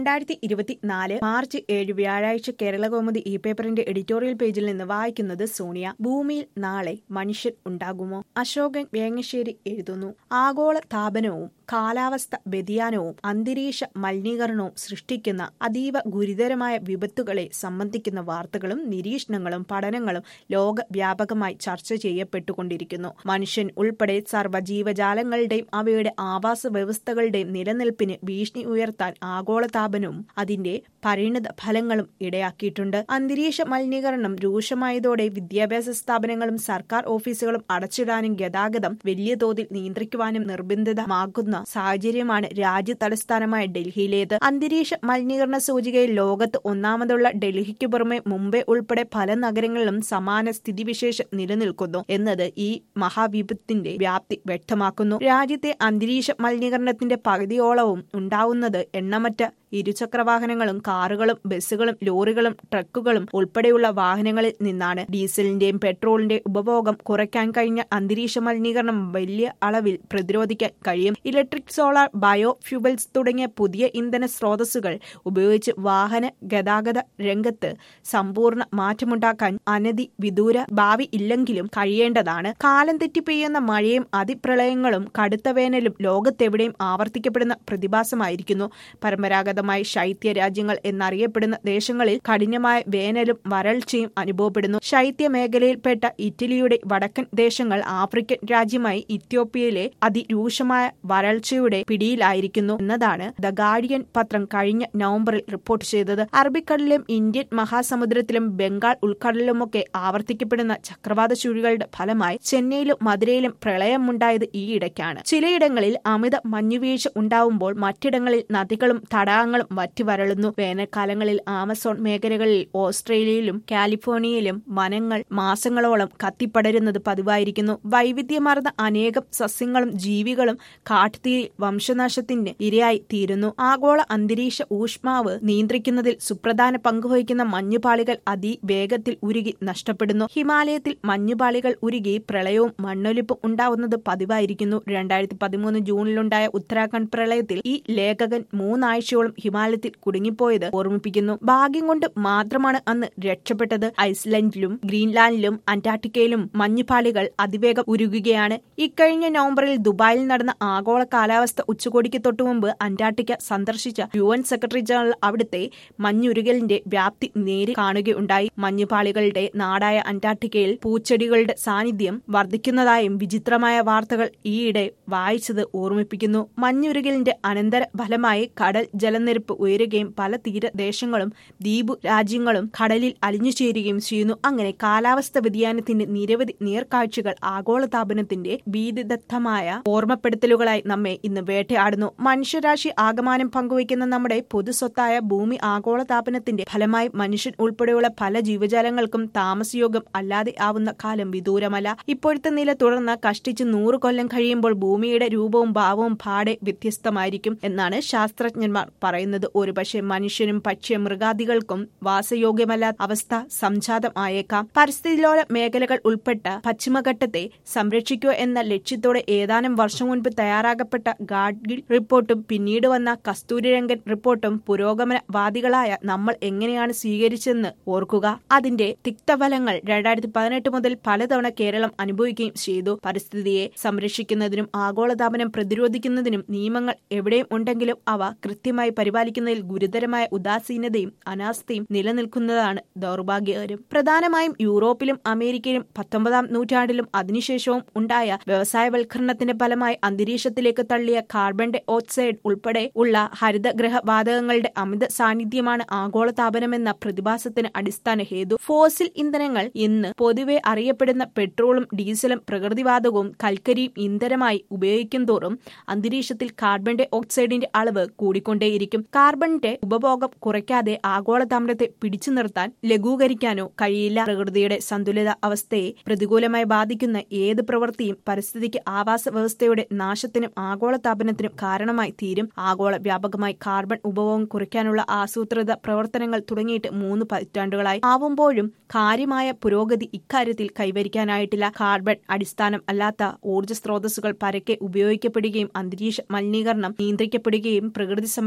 രണ്ടായിരത്തി ഇരുപത്തിനാല് മാർച്ച് ഏഴ് വ്യാഴാഴ്ച കേരളകൗമുദി ഈ പേപ്പറിന്റെ എഡിറ്റോറിയൽ പേജിൽ നിന്ന് വായിക്കുന്നത് സോണിയ ഭൂമിയിൽ നാളെ മനുഷ്യൻ ഉണ്ടാകുമോ അശോകൻ വേങ്ങശ്ശേരി എഴുതുന്നു ആഗോള താപനവും കാലാവസ്ഥ വ്യതിയാനവും അന്തരീക്ഷ മലിനീകരണവും സൃഷ്ടിക്കുന്ന അതീവ ഗുരുതരമായ വിപത്തുകളെ സംബന്ധിക്കുന്ന വാർത്തകളും നിരീക്ഷണങ്ങളും പഠനങ്ങളും ലോകവ്യാപകമായി ചർച്ച ചെയ്യപ്പെട്ടുകൊണ്ടിരിക്കുന്നു മനുഷ്യൻ ഉൾപ്പെടെ സർവ്വജീവജാലങ്ങളുടെയും അവയുടെ ആവാസ വ്യവസ്ഥകളുടെയും നിലനിൽപ്പിന് ഭീഷണി ഉയർത്താൻ ആഗോളതാപനവും അതിന്റെ പരിണിത ഫലങ്ങളും ഇടയാക്കിയിട്ടുണ്ട് അന്തരീക്ഷ മലിനീകരണം രൂക്ഷമായതോടെ വിദ്യാഭ്യാസ സ്ഥാപനങ്ങളും സർക്കാർ ഓഫീസുകളും അടച്ചിടാനും ഗതാഗതം വലിയ തോതിൽ നിയന്ത്രിക്കുവാനും നിർബന്ധിതമാകുന്ന സാഹചര്യമാണ് രാജ്യ തലസ്ഥാനമായ ഡൽഹിയിലേത് അന്തരീക്ഷ മലിനീകരണ സൂചികയിൽ ലോകത്ത് ഒന്നാമതുള്ള ഡൽഹിക്ക് പുറമെ മുംബൈ ഉൾപ്പെടെ പല നഗരങ്ങളിലും സമാന സ്ഥിതിവിശേഷം നിലനിൽക്കുന്നു എന്നത് ഈ മഹാവിപത്തിന്റെ വ്യാപ്തി വ്യക്തമാക്കുന്നു രാജ്യത്തെ അന്തരീക്ഷ മലിനീകരണത്തിന്റെ പകുതിയോളവും ഉണ്ടാവുന്നത് എണ്ണമറ്റ ഇരുചക്രവാഹനങ്ങളും കാറുകളും ബസ്സുകളും ലോറികളും ട്രക്കുകളും ഉൾപ്പെടെയുള്ള വാഹനങ്ങളിൽ നിന്നാണ് ഡീസലിന്റെയും പെട്രോളിന്റെയും ഉപഭോഗം കുറയ്ക്കാൻ കഴിഞ്ഞ അന്തരീക്ഷ മലിനീകരണം വലിയ അളവിൽ പ്രതിരോധിക്കാൻ കഴിയും ഇലക്ട്രിക് സോളാർ ബയോ ഫ്യൂവൽസ് തുടങ്ങിയ പുതിയ ഇന്ധന സ്രോതസ്സുകൾ ഉപയോഗിച്ച് വാഹന ഗതാഗത രംഗത്ത് സമ്പൂർണ്ണ മാറ്റമുണ്ടാക്കാൻ അനധി വിദൂര ഭാവി ഇല്ലെങ്കിലും കഴിയേണ്ടതാണ് കാലം തെറ്റി പെയ്യുന്ന മഴയും അതിപ്രളയങ്ങളും കടുത്ത വേനലും ലോകത്തെവിടെയും ആവർത്തിക്കപ്പെടുന്ന പ്രതിഭാസമായിരിക്കുന്നു പരമ്പരാഗതമായി ശൈത്യ രാജ്യങ്ങൾ എന്നറിയപ്പെടുന്ന ദേശങ്ങളിൽ കഠിനമായ വേനലും വരൾച്ചയും അനുഭവപ്പെടുന്നു ശൈത്യ മേഖലയിൽപ്പെട്ട ഇറ്റലിയുടെ വടക്കൻ ദേശങ്ങൾ ആഫ്രിക്കൻ രാജ്യമായി ഇത്യോപ്യയിലെ അതിരൂക്ഷമായ വരൾച്ചയുടെ പിടിയിലായിരിക്കുന്നു എന്നതാണ് ദ ഗാർഡിയൻ പത്രം കഴിഞ്ഞ നവംബറിൽ റിപ്പോർട്ട് ചെയ്തത് അറബിക്കടലിലും ഇന്ത്യൻ മഹാസമുദ്രത്തിലും ബംഗാൾ ഉൾക്കടലിലുമൊക്കെ ആവർത്തിക്കപ്പെടുന്ന ചക്രവാത ചുഴികളുടെ ഫലമായി ചെന്നൈയിലും മധുരയിലും പ്രളയമുണ്ടായത് ഈയിടയ്ക്കാണ് ചിലയിടങ്ങളിൽ അമിത മഞ്ഞുവീഴ്ച ഉണ്ടാവുമ്പോൾ മറ്റിടങ്ങളിൽ നദികളും തടാകങ്ങളും വറ്റി വരളുന്നു വേനൽക്കാലങ്ങളിൽ ആമസോൺ മേഖലകളിൽ ഓസ്ട്രേലിയയിലും കാലിഫോർണിയയിലും വനങ്ങൾ മാസങ്ങളോളം കത്തിപ്പടരുന്നത് പതിവായിരിക്കുന്നു വൈവിധ്യമാർന്ന അനേകം സസ്യങ്ങളും ജീവികളും കാട്ടുതീയിൽ വംശനാശത്തിന് ഇരയായി തീരുന്നു ആഗോള അന്തരീക്ഷ ഊഷ്മാവ് നിയന്ത്രിക്കുന്നതിൽ സുപ്രധാന പങ്കുവഹിക്കുന്ന മഞ്ഞുപാളികൾ അതിവേഗത്തിൽ ഉരുകി നഷ്ടപ്പെടുന്നു ഹിമാലയത്തിൽ മഞ്ഞുപാളികൾ ഉരുകി പ്രളയവും മണ്ണൊലിപ്പും ഉണ്ടാവുന്നത് പതിവായിരിക്കുന്നു രണ്ടായിരത്തി പതിമൂന്ന് ജൂണിലുണ്ടായ ഉത്തരാഖണ്ഡ് പ്രളയത്തിൽ ഈ ലേഖകൻ മൂന്നാഴ്ചയോളം ഹിമാലയത്തിൽ കുടുങ്ങിപ്പോയത് ഓർമ്മിപ്പിക്കുന്നു ഭാഗ്യം കൊണ്ട് മാത്രമാണ് അന്ന് രക്ഷപ്പെട്ടത് ഐസ്ലൻഡിലും ഗ്രീൻലാൻഡിലും അന്റാർട്ടിക്കയിലും മഞ്ഞുപാളികൾ അതിവേഗം ഉരുകുകയാണ് ഇക്കഴിഞ്ഞ നവംബറിൽ ദുബായിൽ നടന്ന ആഗോള കാലാവസ്ഥ ഉച്ചകോടിക്ക് തൊട്ടുമുമ്പ് അന്റാർട്ടിക്ക സന്ദർശിച്ച യു എൻ സെക്രട്ടറി ജനറൽ അവിടുത്തെ മഞ്ഞുരുകലിന്റെ വ്യാപ്തി നേരി കാണുകയുണ്ടായി മഞ്ഞുപാളികളുടെ നാടായ അന്റാർട്ടിക്കയിൽ പൂച്ചെടികളുടെ സാന്നിധ്യം വർദ്ധിക്കുന്നതായും വിചിത്രമായ വാർത്തകൾ ഈയിടെ വായിച്ചത് ഓർമ്മിപ്പിക്കുന്നു മഞ്ഞുരുകലിന്റെ അനന്തര ഫലമായി കടൽ ജലനിരപ്പ് ഉയരുകയും പല തീരദേശങ്ങളും ദ്വീപ് രാജ്യങ്ങളും കടലിൽ അലിഞ്ഞുചേരുകയും ചെയ്യുന്നു അങ്ങനെ കാലാവസ്ഥ വ്യതിയാനത്തിന്റെ നിരവധി നേർക്കാഴ്ചകൾ ആഗോളതാപനത്തിന്റെ ഭീതിദത്തമായ ഓർമ്മപ്പെടുത്തലുകളായി നമ്മെ ഇന്ന് വേട്ടയാടുന്നു മനുഷ്യരാശി ആകമാനം പങ്കുവയ്ക്കുന്ന നമ്മുടെ പൊതുസ്വത്തായ ഭൂമി ആഗോളതാപനത്തിന്റെ ഫലമായി മനുഷ്യൻ ഉൾപ്പെടെയുള്ള പല ജീവജാലങ്ങൾക്കും താമസയോഗ്യം അല്ലാതെ ആവുന്ന കാലം വിദൂരമല്ല ഇപ്പോഴത്തെ നില തുടർന്ന് കഷ്ടിച്ച് നൂറ് കൊല്ലം കഴിയുമ്പോൾ ഭൂമിയുടെ രൂപവും ഭാവവും പാടെ വ്യത്യസ്തമായിരിക്കും എന്നാണ് ശാസ്ത്രജ്ഞന്മാർ പറയുന്നത് ഒരുപക്ഷെ മനുഷ്യനും പക്ഷി മൃഗാദികൾക്കും വാസയോഗ്യമല്ലാത്ത അവസ്ഥ സംജാതം ആയേക്കാം പരിസ്ഥിതിലോല മേഖലകൾ ഉൾപ്പെട്ട പശ്ചിമഘട്ടത്തെ സംരക്ഷിക്കുക എന്ന ലക്ഷ്യത്തോടെ ഏതാനും വർഷം മുൻപ് തയ്യാറാക്കപ്പെട്ട ഗാഡ്ഗിൽ റിപ്പോർട്ടും പിന്നീട് വന്ന കസ്തൂരിരംഗൻ റിപ്പോർട്ടും പുരോഗമനവാദികളായ നമ്മൾ എങ്ങനെയാണ് സ്വീകരിച്ചെന്ന് ഓർക്കുക അതിന്റെ തിക്തഫലങ്ങൾ രണ്ടായിരത്തി പതിനെട്ട് മുതൽ പലതവണ കേരളം അനുഭവിക്കുകയും ചെയ്തു പരിസ്ഥിതിയെ സംരക്ഷിക്കുന്നതിനും ആഗോളതാപനം പ്രതിരോധിക്കുന്നതിനും നിയമങ്ങൾ എവിടെയും ഉണ്ടെങ്കിലും അവ കൃത്യമായി പരിപാലിക്കുന്നതിൽ ഗുരുതരമായ ഉദാസീനതയും അനാസ്ഥയും നിലനിൽക്കുന്നതാണ് ദൗർഭാഗ്യകരം പ്രധാനമായും യൂറോപ്പിലും അമേരിക്കയിലും പത്തൊമ്പതാം നൂറ്റാണ്ടിലും അതിനുശേഷവും ഉണ്ടായ വ്യവസായവൽക്കരണത്തിന്റെ ഫലമായി അന്തരീക്ഷത്തിലേക്ക് തള്ളിയ കാർബൺ ഡൈ ഓക്സൈഡ് ഉൾപ്പെടെ ഉള്ള ഹരിതഗ്രഹ വാതകങ്ങളുടെ അമിത സാന്നിധ്യമാണ് ആഗോളതാപനമെന്ന പ്രതിഭാസത്തിന് അടിസ്ഥാന ഹേതു ഫോസിൽ ഇന്ധനങ്ങൾ ഇന്ന് പൊതുവെ അറിയപ്പെടുന്ന പെട്രോളും ഡീസലും പ്രകൃതിവാതകവും കൽക്കരിയും ഇന്ധനമായി ഉപയോഗിക്കും തോറും അന്തരീക്ഷത്തിൽ കാർബൺ ഡൈ ഓക്സൈഡിന്റെ അളവ് കൂടിക്കൊണ്ടേയിരിക്കും കാർബണിന്റെ ഉപഭോഗം കുറയ്ക്കാതെ ആഗോളതാപനത്തെ പിടിച്ചു നിർത്താൻ ലഘൂകരിക്കാനോ കഴിയില്ല പ്രകൃതിയുടെ സന്തുലിത അവസ്ഥയെ പ്രതികൂലമായി ബാധിക്കുന്ന ഏത് പ്രവൃത്തിയും പരിസ്ഥിതിക്ക് ആവാസ വ്യവസ്ഥയുടെ നാശത്തിനും ആഗോളതാപനത്തിനും കാരണമായി തീരും ആഗോള വ്യാപകമായി കാർബൺ ഉപഭോഗം കുറയ്ക്കാനുള്ള ആസൂത്രിത പ്രവർത്തനങ്ങൾ തുടങ്ങിയിട്ട് മൂന്ന് പതിറ്റാണ്ടുകളായി ആവുമ്പോഴും കാര്യമായ പുരോഗതി ഇക്കാര്യത്തിൽ കൈവരിക്കാനായിട്ടില്ല കാർബൺ അടിസ്ഥാനം അല്ലാത്ത ഊർജ്ജ സ്രോതസ്സുകൾ പരക്കെ ഉപയോഗിക്കപ്പെടുകയും അന്തരീക്ഷ മലിനീകരണം നിയന്ത്രിക്കപ്പെടുകയും പ്രകൃതി സംരക്ഷണം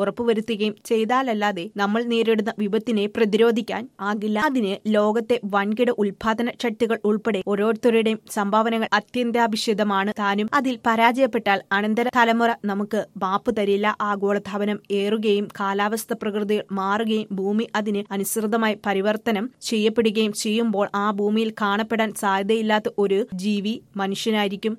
ഉറപ്പുവരുത്തുകയും ചെയ്താലല്ലാതെ നമ്മൾ നേരിടുന്ന വിപത്തിനെ പ്രതിരോധിക്കാൻ ആകില്ല അതിന് ലോകത്തെ വൻകിട ഉൽപാദന ശക്തികൾ ഉൾപ്പെടെ ഓരോരുത്തരുടെയും സംഭാവനകൾ അത്യന്താപേക്ഷിതമാണ് താനും അതിൽ പരാജയപ്പെട്ടാൽ അനന്തര തലമുറ നമുക്ക് മാപ്പ് തരില്ല ആഗോളതാപനം ഏറുകയും കാലാവസ്ഥ പ്രകൃതികൾ മാറുകയും ഭൂമി അതിന് അനുസൃതമായി പരിവർത്തനം ചെയ്യപ്പെടുകയും ചെയ്യുമ്പോൾ ആ ഭൂമിയിൽ കാണപ്പെടാൻ സാധ്യതയില്ലാത്ത ഒരു ജീവി മനുഷ്യനായിരിക്കും